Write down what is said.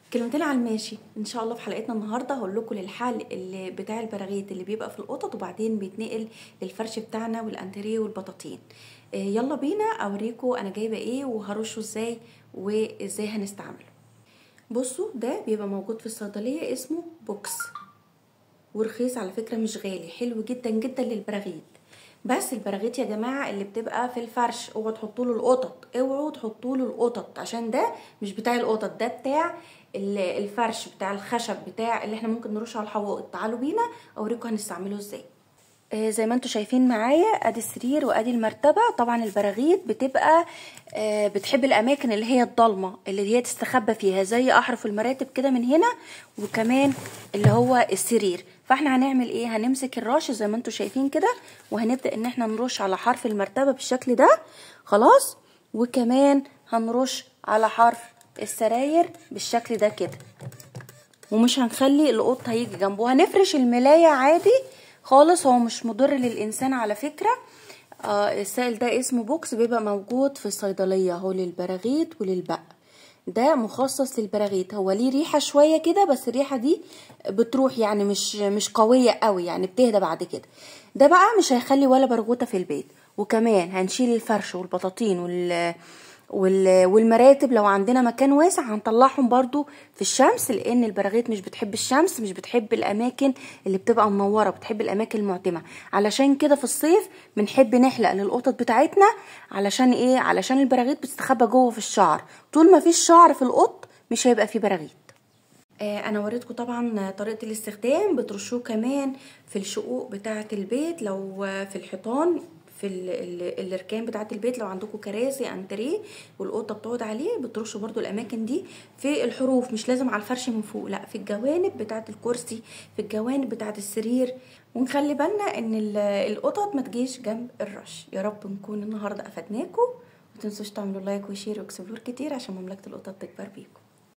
كلمتين على الماشي ان شاء الله في حلقتنا النهارده هقول لكم للحل اللي بتاع البراغيث اللي بيبقى في القطط وبعدين بيتنقل للفرش بتاعنا والانتريه والبطاطين آه، يلا بينا اوريكم انا جايبه ايه وهرشه ازاي وازاي هنستعمله بصوا ده بيبقى موجود في الصيدليه اسمه بوكس ورخيص على فكره مش غالي حلو جدا جدا للبراغيث بس البراغيث يا جماعه اللي بتبقى في الفرش اوعوا تحطوا له القطط اوعوا تحطوا له القطط عشان ده مش بتاع القطط ده بتاع ال- الفرش بتاع الخشب بتاع اللي احنا ممكن نرشه على الحوائط تعالوا بينا اوريكم هنستعمله ازاي آه، زي ما انتم شايفين معايا ادي السرير وادي المرتبه طبعا البراغيث بتبقى آه، بتحب الاماكن اللي هي الضلمه اللي هي تستخبى فيها زي احرف المراتب كده من هنا وكمان اللي هو السرير فاحنا هنعمل ايه هنمسك الرش زي ما انتم شايفين كده وهنبدا ان احنا نرش على حرف المرتبه بالشكل ده خلاص وكمان هنرش على حرف السراير بالشكل ده كده ومش هنخلي القط هيجي جنبه هنفرش الملاية عادي خالص هو مش مضر للإنسان على فكرة آه السائل ده اسمه بوكس بيبقى موجود في الصيدلية هو للبراغيث وللبق ده مخصص للبراغيث هو ليه ريحة شوية كده بس الريحة دي بتروح يعني مش مش قوية قوي يعني بتهدى بعد كده ده بقى مش هيخلي ولا برغوثة في البيت وكمان هنشيل الفرش والبطاطين وال وال- والمراتب لو عندنا مكان واسع هنطلعهم برضو في الشمس لان البراغيث مش بتحب الشمس مش بتحب الاماكن اللي بتبقى منوره بتحب الاماكن المعتمه علشان كده في الصيف بنحب نحلق للقطط بتاعتنا علشان ايه علشان البراغيث بتستخبى جوه في الشعر طول ما فيش شعر في القط مش هيبقى فيه براغيث آه، انا وريتكم طبعا طريقه الاستخدام بترشوه كمان في الشقوق بتاعه البيت لو آه، في الحيطان في ال- ال- الاركان بتاعه البيت لو عندكم كراسي انتريه والقطه بتقعد عليه بترشوا برضو الاماكن دي في الحروف مش لازم على الفرش من فوق لا في الجوانب بتاعه الكرسي في الجوانب بتاعه السرير ونخلي بالنا ان ال- القطط ما تجيش جنب الرش يا رب نكون النهارده افدناكم ما تنسوش تعملوا لايك وشير واكسبلور كتير عشان مملكه القطط تكبر بيكم